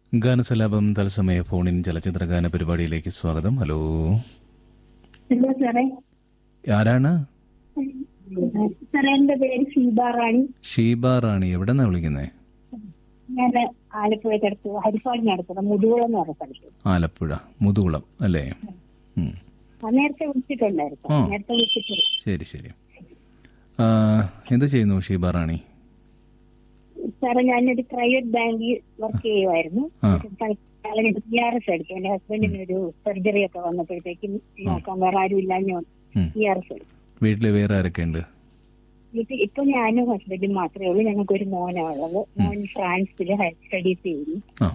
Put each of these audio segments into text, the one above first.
ഗാനസലാപം തത്സമയ ഫോണിൻ ചലച്ചിത്ര ഗാന പരിപാടിയിലേക്ക് സ്വാഗതം ഹലോ ഹലോ സാറേ ആരാണ് സാറേ എന്റെ പേര് ഷീബ റാണി ഷീബ റാണി എവിടെ നിന്നാണ് വിളിക്കുന്നത് ഞാൻ ആലപ്പുഴയ്ക്ക് അടുത്ത് ഹരിപ്പാടിന് അടുത്തുള്ള മുതുകുളം എന്ന് പറഞ്ഞ സ്ഥലത്ത് ആലപ്പുഴ മുതുകുളം അല്ലേ ഉം. ആ, നേരത്തെ വിളിച്ചിട്ടുണ്ടായിരുന്നു ആ. നേരത്തെ വിളിച്ചിട്ടുണ്ട് ശരി ശരി ആ, എന്ത് ചെയ്യുന്നു ഷീബ റാണി സാറേ ഞാനൊരു പ്രൈവറ്റ് ബാങ്കിൽ വർക്ക് ചെയ്യുമായിരുന്നു ആ. പി ആർ എസ് എടുത്തു എന്റെ ഹസ്ബൻഡിന് ഒരു സർജറി ഒക്കെ വന്നപ്പോഴത്തേക്കും നോക്കാൻ വേറെ ആരും ഇല്ലാഞ്ഞു ഉം. പി ആർ എസ് എടുത്തു വീട്ടിൽ വേറെ ആരൊക്കെ ഉണ്ട് ഇത് ഇപ്പൊ ഞാനും ഹസ്ബൻഡും മാത്രമേ ഉള്ളൂ ഞങ്ങൾക്ക് ഒരു മോനാ ഉള്ളത് മോൻ ഫ്രാൻസിൽ ഹയർ സ്റ്റഡീസ് ചെയ്യുന്നു ആ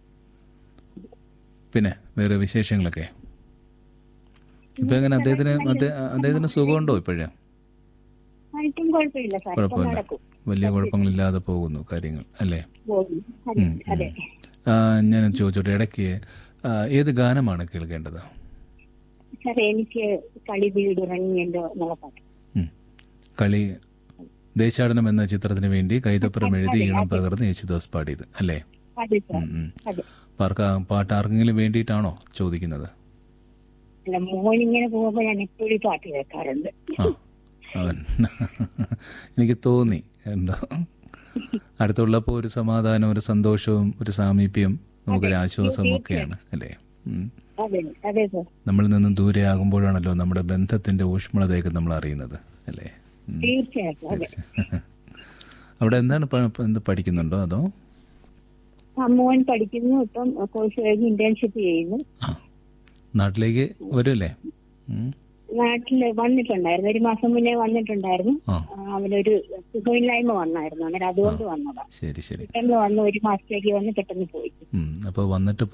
പിന്നെ വേറെ വിശേഷങ്ങളൊക്കെ ഇപ്പൊ എങ്ങനെ അദ്ദേഹത്തിന് അദ്ദേഹ- അദ്ദേഹത്തിന് സുഖമുണ്ടോ ഇപ്പോഴേ ആയിട്ടും കുഴപ്പമില്ല സാർ ഇപ്പൊ കുഴപ്പമില്ല നടക്കും വലിയ കുഴപ്പങ്ങളില്ലാതെ പോകുന്നു കാര്യങ്ങൾ അല്ലേ പോകുന്നു അതെ ഉം, ഉം. അതെ ആ, ഞാൻ ചോദിച്ചോട്ടെ ഇടയ്ക്ക് ആ, ഏത് ഗാനമാണ് കേൾക്കേണ്ടത് സാർ എനിക്ക് കളി വീടുറങ്ങി എന്തോ എന്നുള്ള പാട്ട് ഉം. കളി ദേശാടനം എന്ന ചിത്രത്തിന് വേണ്ടി കൈതപ്പുറം എഴുതി ഈണം പകർന്ന് യേശുദാസ് പാടിയത് അല്ലേ അതെ സാർ ഉം, ഉം. അതെ പാർക്ക് പാട്ട് ആർക്കെങ്കിലും വേണ്ടിയിട്ടാണോ ചോദിക്കുന്നത് അല്ല മോനിങ്ങനെ പോകുമ്പോ ഞാൻ എപ്പോഴും പാട്ട് കേൾക്കാറുണ്ട് ആ അവൻ എനിക്ക് തോന്നി എന്തോ അടുത്തുള്ളപ്പോൾ ഒരു സമാധാനം ഒരു സന്തോഷവും ഒരു സാമീപ്യം നമുക്കൊരു ആശ്വാസം ഒക്കെയാണ് അല്ലേ ഉം. അതെ അതെ സാർ നമ്മളിൽ നിന്നും ദൂരെ ആകുമ്പോഴാണല്ലോ നമ്മുടെ ബന്ധത്തിന്റെ ഊഷ്മളതയൊക്കെ നമ്മൾ അറിയുന്നത് അല്ലേ ഉം. തീർച്ചയായിട്ടും അതെ അവിടെ എന്താണ് പ- പ- എന്ത് പഠിക്കുന്നുണ്ടോ അതോ ആ മോൻ പഠിക്കുന്നു ഇപ്പം കോഴ്സ് കഴിഞ്ഞ് ഇന്റേൺഷിപ്പ് ചെയ്യുന്നു ആ നാട്ടിലേക്ക് വരുമല്ലേ ഉം. നാട്ടില് വന്നിട്ടുണ്ടായിരുന്നു ഒരു മാസം മുന്നേ വന്നിട്ടുണ്ടായിരുന്നു ആ ആ, അവനൊരു സുഖമില്ലായ്മ വന്നായിരുന്നു അങ്ങനെ അതുകൊണ്ട് വന്നതാ ശരി ശരി പെട്ടെന്ന് വന്ന് ഒരു മാസത്തേക്ക് വന്ന് പെട്ടെന്ന് പോയി ഉം. അപ്പോൾ വന്നിട്ട്